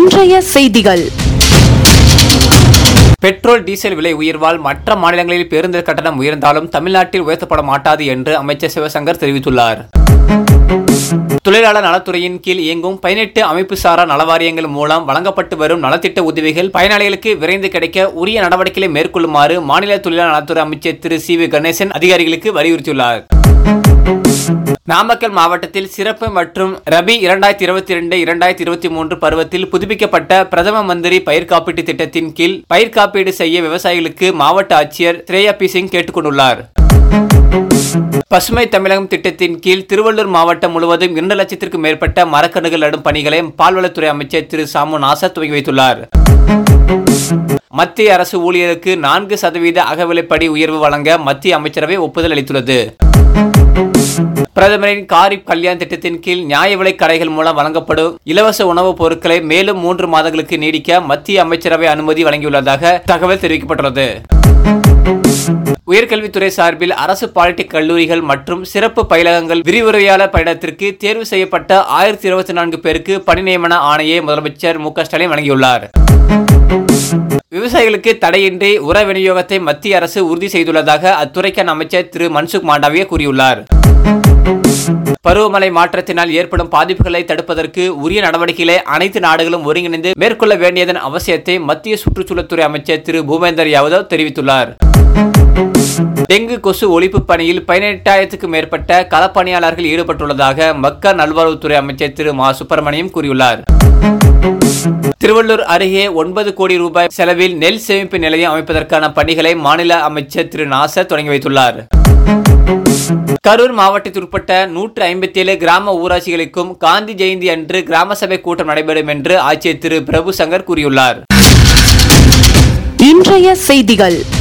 இன்றைய செய்திகள் petrol diesel விலை உயர்வால் மற்ற மாநிலங்களில் பேருந்து கட்டணம் உயர்ந்தாலும் தமிழ்நாட்டில் உயர்த்தப்பட மாட்டாது என்று அமைச்சர் சிவசங்கர் தெரிவித்துள்ளார் தொழிலாளர் நலத்துறையின் கீழ் இயங்கும் பதினெட்டு அமைப்பு சாரா நலவாரியங்கள் மூலம் வழங்கப்பட்டு வரும் நலத்திட்ட உதவிகள் பயனாளிகளுக்கு விரைந்து கிடைக்க உரிய நடவடிக்கைகளை மேற்கொள்ளுமாறு மாநில தொழிலாளர் நலத்துறை அமைச்சர் திரு சி வி கணேசன் அதிகாரிகளுக்கு வலியுறுத்தியுள்ளார் நாமக்கல் மாவட்டத்தில் சிறப்பு மற்றும் ரபி இரண்டாயிரத்தி இருபத்தி இரண்டு இரண்டாயிரத்தி இருபத்தி மூன்று பருவத்தில் புதுப்பிக்கப்பட்ட பிரதம மந்திரி பயிர் காப்பீட்டு திட்டத்தின் கீழ் பயிர் காப்பீடு செய்ய விவசாயிகளுக்கு மாவட்ட ஆட்சியர் ஸ்ரேயா பி சிங் கேட்டுக்கொண்டுள்ளார் பசுமை தமிழகம் திட்டத்தின் கீழ் திருவள்ளூர் மாவட்டம் முழுவதும் இரண்டு லட்சத்திற்கும் மேற்பட்ட மரக்கன்றுகள் நடும் பணிகளை பால்வளத்துறை அமைச்சர் திரு சாமு நாசர் துவங்கி வைத்துள்ளார் மத்திய அரசு ஊழியருக்கு நான்கு சதவீத அகவிலைப்படி உயர்வு வழங்க மத்திய அமைச்சரவை ஒப்புதல் அளித்துள்ளது பிரதமரின் காரிப் கல்யாண் திட்டத்தின் கீழ் நியாய விலை கடைகள் மூலம் வழங்கப்படும் இலவச உணவுப் பொருட்களை மேலும் மூன்று மாதங்களுக்கு நீடிக்க மத்திய அமைச்சரவை அனுமதி வழங்கியுள்ளதாக தகவல் தெரிவிக்கப்பட்டுள்ளது உயர்கல்வித்துறை சார்பில் அரசு பாலிடெக் கல்லூரிகள் மற்றும் சிறப்பு பயிலகங்கள் விரிவுரையாளர் பயணத்திற்கு தேர்வு செய்யப்பட்ட ஆயிரத்தி இருபத்தி நான்கு பேருக்கு பணி நியமன ஆணையை முதலமைச்சர் மு க ஸ்டாலின் வழங்கியுள்ளார் விவசாயிகளுக்கு தடையின்றி உர விநியோகத்தை மத்திய அரசு உறுதி செய்துள்ளதாக அத்துறைக்கான அமைச்சர் திரு மன்சுக் மாண்டவிய கூறியுள்ளார் பருவமழை மாற்றத்தினால் ஏற்படும் பாதிப்புகளை தடுப்பதற்கு உரிய நடவடிக்கைகளை அனைத்து நாடுகளும் ஒருங்கிணைந்து மேற்கொள்ள வேண்டியதன் அவசியத்தை மத்திய சுற்றுச்சூழல்துறை அமைச்சர் திரு பூபேந்தர் யாதவ் தெரிவித்துள்ளார் டெங்கு கொசு ஒழிப்பு பணியில் பதினெட்டாயிரத்துக்கு மேற்பட்ட களப்பணியாளர்கள் ஈடுபட்டுள்ளதாக மக்கள் நல்வாழ்வுத்துறை அமைச்சர் திரு மா சுப்பிரமணியம் கூறியுள்ளார் திருவள்ளூர் அருகே ஒன்பது கோடி ரூபாய் செலவில் நெல் சேமிப்பு நிலையம் அமைப்பதற்கான பணிகளை மாநில அமைச்சர் திரு நாசர் தொடங்கி வைத்துள்ளார் கரூர் மாவட்டத்திற்குட்பட்ட நூற்று ஐம்பத்தி ஏழு கிராம ஊராட்சிகளுக்கும் காந்தி ஜெயந்தி அன்று கிராம சபை கூட்டம் நடைபெறும் என்று ஆட்சியர் திரு பிரபு சங்கர் கூறியுள்ளார் இன்றைய செய்திகள்